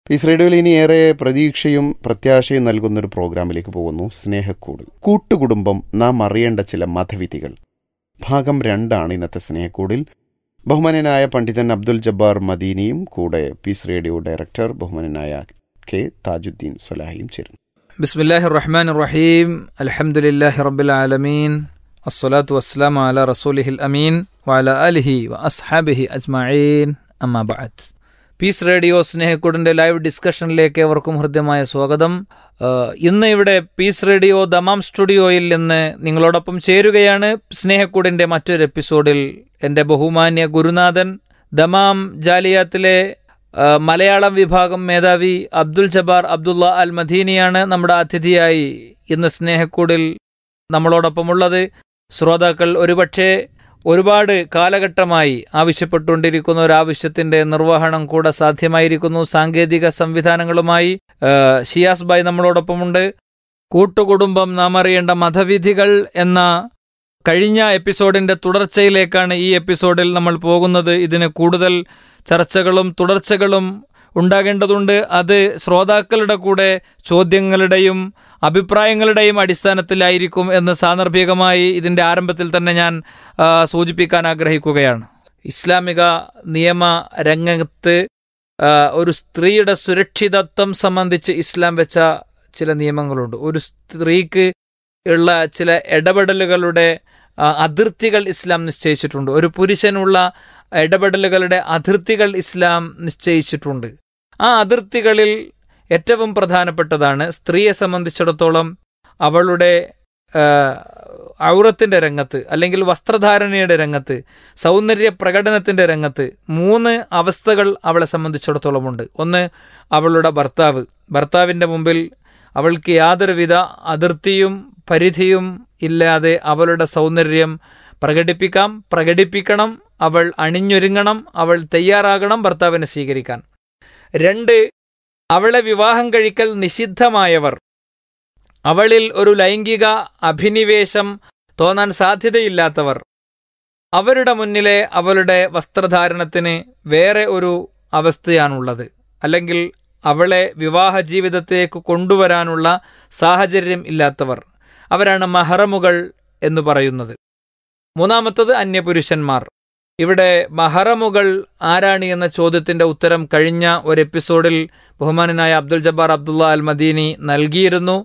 piece റേഡിയോയിൽ ഇനി ഏറെ പ്രതീക്ഷയും പ്രത്യാശയും നൽകുന്നൊരു പ്രോഗ്രാമിലേക്ക് പോകുന്നു സ്നേഹക്കൂട് കൂട്ടുകുടുംബം നാം അറിയേണ്ട ചില മതവിധികൾ ഭാഗം രണ്ടാണ് ഇന്നത്തെ സ്നേഹക്കൂടിൽ ബഹുമാനനായ പണ്ഡിതൻ അബ്ദുൽ ജബ്ബാർ മദീനിയും കൂടെ പീസ് റേഡിയോ ഡയറക്ടർ ബഹുമാനനായ കെ താജുദ്ദീൻ സലാഹിയും ചേരുന്നു بسم الله الرحمن الرحيم الحمد لله رب العالمين الصلاة والسلام على رسوله الأمين وعلى آله وأصحابه أجمعين أما بعد പീസ് റേഡിയോ സ്നേഹക്കൂടിന്റെ ലൈവ് ഡിസ്കഷനിലേക്ക് ഏവർക്കും ഹൃദ്യമായ സ്വാഗതം ആഹ് ഇന്ന് ഇവിടെ പീസ് റേഡിയോ ദമാം സ്റ്റുഡിയോയിൽ നിന്ന് നിങ്ങളോടൊപ്പം ചേരുകയാണ് സ്നേഹക്കൂടിന്റെ മറ്റൊരു എപ്പിസോഡിൽ എൻ്റെ ബഹുമാന്യ ഗുരുനാഥൻ ദമാം ജാലിയാത്തിലെ ആ, മലയാളം വിഭാഗം മേധാവി അബ്ദുൽ ജബാർ അബ്ദുള്ള അൽ മദീനിയാണ് നമ്മുടെ അതിഥിയായി ഇന്ന് സ്നേഹക്കൂടിൽ നമ്മളോടൊപ്പമുള്ളത് ശ്രോതാക്കൾ ഒരുപക്ഷെ ഒരുപാട് കാലഘട്ടമായി ആവശ്യപ്പെട്ടുകൊണ്ടിരിക്കുന്ന ഒരു ആവശ്യത്തിന്റെ നിർവഹണം കൂടെ സാധ്യമായിരിക്കുന്നു സാങ്കേതിക സംവിധാനങ്ങളുമായി ആ, ഷിയാസ് ഭായ് നമ്മളോടൊപ്പമുണ്ട് കൂട്ടുകുടുംബം നാം അറിയേണ്ട മതവിധികൾ എന്ന കഴിഞ്ഞ എപ്പിസോഡിന്റെ തുടർച്ചയിലേക്കാണ് ഈ എപ്പിസോഡിൽ നമ്മൾ പോകുന്നത് ഇതിന് കൂടുതൽ ചർച്ചകളും തുടർച്ചകളും ഉണ്ടാകേണ്ടതുണ്ട് അത് ശ്രോതാക്കളുടെ കൂടെ ചോദ്യങ്ങളുടെയും അഭിപ്രായങ്ങളുടെയും അടിസ്ഥാനത്തിലായിരിക്കും എന്ന് സാന്ദർഭികമായി ഇതിന്റെ ആരംഭത്തിൽ തന്നെ ഞാൻ ആ, സൂചിപ്പിക്കാൻ ആഗ്രഹിക്കുകയാണ് ഇസ്ലാമിക നിയമ രംഗത്ത് ആ, ഒരു സ്ത്രീയുടെ സുരക്ഷിതത്വം സംബന്ധിച്ച് ഇസ്ലാം വെച്ച ചില നിയമങ്ങളുണ്ട് ഒരു സ്ത്രീക്ക് ഉള്ള ചില ഇടപെടലുകളുടെ ആ, അതിർത്തികൾ ഇസ്ലാം നിശ്ചയിച്ചിട്ടുണ്ട് ഒരു പുരുഷനുള്ള ഇടപെടലുകളുടെ അതിർത്തികൾ ഇസ്ലാം നിശ്ചയിച്ചിട്ടുണ്ട് ആ അതിർത്തികളിൽ ഏറ്റവും പ്രധാനപ്പെട്ടതാണ് സ്ത്രീയെ സംബന്ധിച്ചിടത്തോളം അവളുടെ ആ, ഔറത്തിന്റെ രംഗത്ത് അല്ലെങ്കിൽ വസ്ത്രധാരണയുടെ രംഗത്ത് സൗന്ദര്യ പ്രകടനത്തിന്റെ രംഗത്ത് മൂന്ന് അവസ്ഥകൾ അവളെ സംബന്ധിച്ചിടത്തോളമുണ്ട് ഒന്ന് അവളുടെ ഭർത്താവ് ഭർത്താവിന്റെ മുമ്പിൽ അവൾക്ക് യാതൊരുവിധ അതിർത്തിയും പരിധിയും ഇല്ലാതെ അവളുടെ സൗന്ദര്യം പ്രകടിപ്പിക്കാം പ്രകടിപ്പിക്കണം അവൾ അണിഞ്ഞൊരുങ്ങണം അവൾ തയ്യാറാകണം ഭർത്താവിനെ സ്വീകരിക്കാൻ രണ്ട് അവളെ വിവാഹം കഴിക്കൽ നിഷിദ്ധമായവർ അവളിൽ ഒരു ലൈംഗിക അഭിനിവേശം തോന്നാൻ സാധ്യതയില്ലാത്തവർ അവരുടെ മുന്നിലെ അവളുടെ വസ്ത്രധാരണത്തിന് വേറെ ഒരു അവസ്ഥയാണുള്ളത് അല്ലെങ്കിൽ അവളെ വിവാഹ ജീവിതത്തിലേക്ക് കൊണ്ടുവരാനുള്ള സാഹചര്യം ഇല്ലാത്തവർ അവരാണ് മഹറമുകൾ എന്ന് പറയുന്നത് മൂന്നാമത്തത് അന്യപുരുഷന്മാർ ഇവിടെ മഹറമുകൾ ആരാണ് എന്ന ചോദ്യത്തിന്റെ ഉത്തരം കഴിഞ്ഞ ഒരു എപ്പിസോഡിൽ ബഹുമാനനായ അബ്ദുൽ ജബ്ബാർ അബ്ദുള്ള അൽ മദീനി നൽകിയിരുന്നു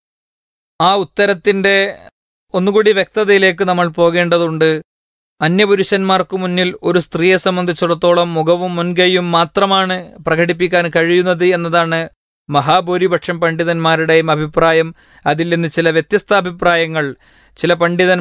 ആ ഉത്തരത്തിന്റെ ഒന്നുകൂടി വ്യക്തതയിലേക്ക് നമ്മൾ പോകേണ്ടതുണ്ട് അന്യപുരുഷന്മാർക്ക് മുന്നിൽ ഒരു സ്ത്രീയെ സംബന്ധിച്ചിടത്തോളം മുഖവും മുൻകൈയും മാത്രമാണ് പ്രകടിപ്പിക്കാൻ കഴിയുന്നത് എന്നതാണ് മഹാഭൂരിപക്ഷം പണ്ഡിതന്മാരുടെയും അഭിപ്രായം അതിൽ നിന്ന് ചില വ്യത്യസ്ത അഭിപ്രായങ്ങൾ ചില പണ്ഡിതന്മാർ